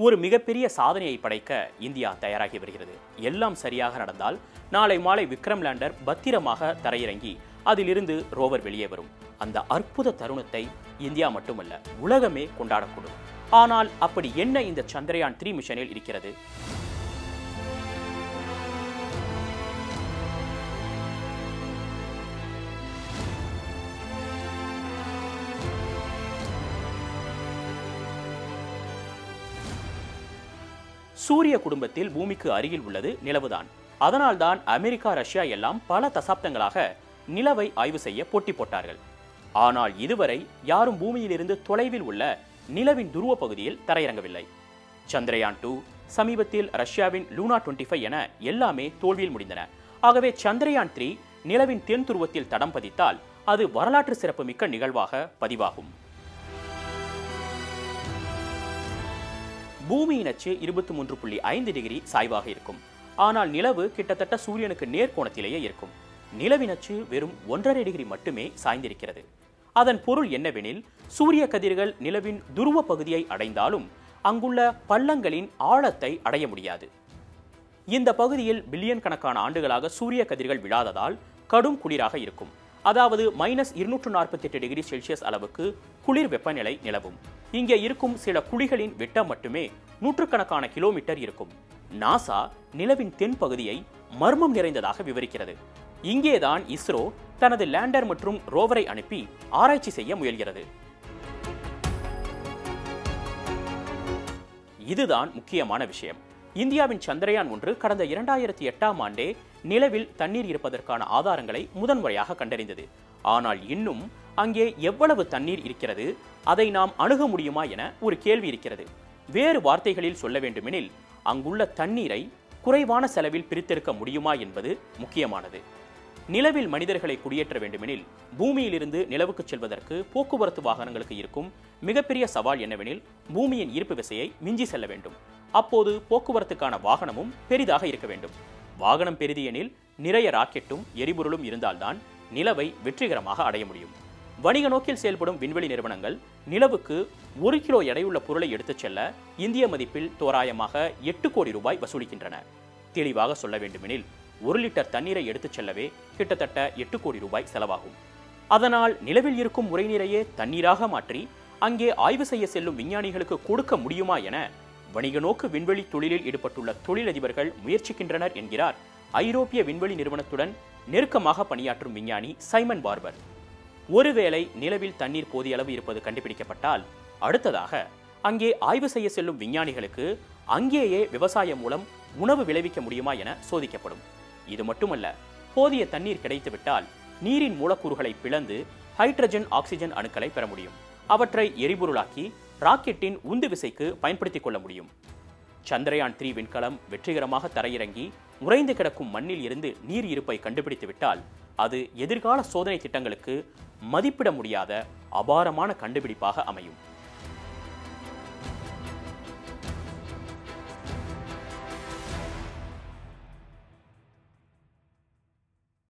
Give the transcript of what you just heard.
ஒரு மிகப்பெரிய சாதனையை படைக்க இந்தியா தயாராகி வருகிறது எல்லாம் சரியாக நடந்தால் நாளை மாலை விக்ரம் லேண்டர் பத்திரமாக தரையிறங்கி அதிலிருந்து ரோவர் வெளியே வரும் அந்த அற்புத தருணத்தை இந்தியா மட்டுமல்ல உலகமே கொண்டாடக்கூடும் ஆனால் அப்படி என்ன இந்த சந்திரயான் த்ரீ மிஷனில் இருக்கிறது சூரிய குடும்பத்தில் பூமிக்கு அருகில் உள்ளது நிலவுதான் அதனால்தான் அமெரிக்கா ரஷ்யா எல்லாம் பல தசாப்தங்களாக நிலவை ஆய்வு செய்ய போட்டி போட்டார்கள் ஆனால் இதுவரை யாரும் பூமியிலிருந்து தொலைவில் உள்ள நிலவின் துருவ பகுதியில் தரையிறங்கவில்லை சந்திரயான் டூ சமீபத்தில் ரஷ்யாவின் லூனா டுவெண்ட்டி ஃபைவ் என எல்லாமே தோல்வியில் முடிந்தன ஆகவே சந்திரயான் த்ரீ நிலவின் தென் துருவத்தில் தடம் பதித்தால் அது வரலாற்று சிறப்புமிக்க நிகழ்வாக பதிவாகும் பூமியின் அச்சு இருபத்தி மூன்று புள்ளி ஐந்து டிகிரி சாய்வாக இருக்கும் ஆனால் நிலவு கிட்டத்தட்ட சூரியனுக்கு நேர்கோணத்திலேயே இருக்கும் நிலவின் அச்சு வெறும் ஒன்றரை டிகிரி மட்டுமே சாய்ந்திருக்கிறது அதன் பொருள் என்னவெனில் சூரிய கதிர்கள் நிலவின் துருவ பகுதியை அடைந்தாலும் அங்குள்ள பள்ளங்களின் ஆழத்தை அடைய முடியாது இந்த பகுதியில் பில்லியன் கணக்கான ஆண்டுகளாக சூரிய கதிர்கள் விழாததால் கடும் குளிராக இருக்கும் அதாவது மைனஸ் இருநூற்று நாற்பத்தி எட்டு டிகிரி செல்சியஸ் அளவுக்கு குளிர் வெப்பநிலை நிலவும் இங்கே இருக்கும் சில குழிகளின் விட்டம் மட்டுமே நூற்றுக்கணக்கான கிலோமீட்டர் இருக்கும் நாசா நிலவின் தென் பகுதியை மர்மம் நிறைந்ததாக விவரிக்கிறது இங்கேதான் இஸ்ரோ தனது லேண்டர் மற்றும் ரோவரை அனுப்பி ஆராய்ச்சி செய்ய முயல்கிறது இதுதான் முக்கியமான விஷயம் இந்தியாவின் சந்திரயான் ஒன்று கடந்த இரண்டாயிரத்தி எட்டாம் ஆண்டே நிலவில் தண்ணீர் இருப்பதற்கான ஆதாரங்களை முதன்முறையாக கண்டறிந்தது ஆனால் இன்னும் அங்கே எவ்வளவு தண்ணீர் இருக்கிறது அதை நாம் அணுக முடியுமா என ஒரு கேள்வி இருக்கிறது வேறு வார்த்தைகளில் சொல்ல வேண்டுமெனில் அங்குள்ள தண்ணீரை குறைவான செலவில் பிரித்தெடுக்க முடியுமா என்பது முக்கியமானது நிலவில் மனிதர்களை குடியேற்ற வேண்டுமெனில் பூமியிலிருந்து நிலவுக்கு செல்வதற்கு போக்குவரத்து வாகனங்களுக்கு இருக்கும் மிகப்பெரிய சவால் என்னவெனில் பூமியின் ஈர்ப்பு விசையை மிஞ்சி செல்ல வேண்டும் அப்போது போக்குவரத்துக்கான வாகனமும் பெரிதாக இருக்க வேண்டும் வாகனம் பெரிது எனில் நிறைய ராக்கெட்டும் எரிபொருளும் இருந்தால்தான் நிலவை வெற்றிகரமாக அடைய முடியும் வணிக நோக்கில் செயல்படும் விண்வெளி நிறுவனங்கள் நிலவுக்கு ஒரு கிலோ எடையுள்ள பொருளை எடுத்துச் செல்ல இந்திய மதிப்பில் தோராயமாக எட்டு கோடி ரூபாய் வசூலிக்கின்றன தெளிவாக சொல்ல வேண்டுமெனில் ஒரு லிட்டர் தண்ணீரை எடுத்துச் செல்லவே கிட்டத்தட்ட எட்டு கோடி ரூபாய் செலவாகும் அதனால் நிலவில் இருக்கும் உரைநீரையே தண்ணீராக மாற்றி அங்கே ஆய்வு செய்ய செல்லும் விஞ்ஞானிகளுக்கு கொடுக்க முடியுமா என வணிக நோக்கு விண்வெளி தொழிலில் ஈடுபட்டுள்ள தொழிலதிபர்கள் முயற்சிக்கின்றனர் என்கிறார் ஐரோப்பிய விண்வெளி நிறுவனத்துடன் நெருக்கமாக பணியாற்றும் விஞ்ஞானி சைமன் பார்பர் ஒருவேளை நிலவில் தண்ணீர் போதிய அளவு இருப்பது கண்டுபிடிக்கப்பட்டால் அடுத்ததாக அங்கே ஆய்வு செய்ய செல்லும் விஞ்ஞானிகளுக்கு அங்கேயே விவசாயம் மூலம் உணவு விளைவிக்க முடியுமா என சோதிக்கப்படும் இது மட்டுமல்ல போதிய தண்ணீர் கிடைத்துவிட்டால் நீரின் மூலக்கூறுகளை பிளந்து ஹைட்ரஜன் ஆக்சிஜன் அணுக்களை பெற முடியும் அவற்றை எரிபொருளாக்கி ராக்கெட்டின் உந்து விசைக்கு பயன்படுத்திக் கொள்ள முடியும் சந்திரயான் த்ரீ விண்கலம் வெற்றிகரமாக தரையிறங்கி உறைந்து கிடக்கும் மண்ணில் இருந்து நீர் இருப்பை கண்டுபிடித்து விட்டால் அது எதிர்கால சோதனை திட்டங்களுக்கு மதிப்பிட முடியாத அபாரமான கண்டுபிடிப்பாக அமையும்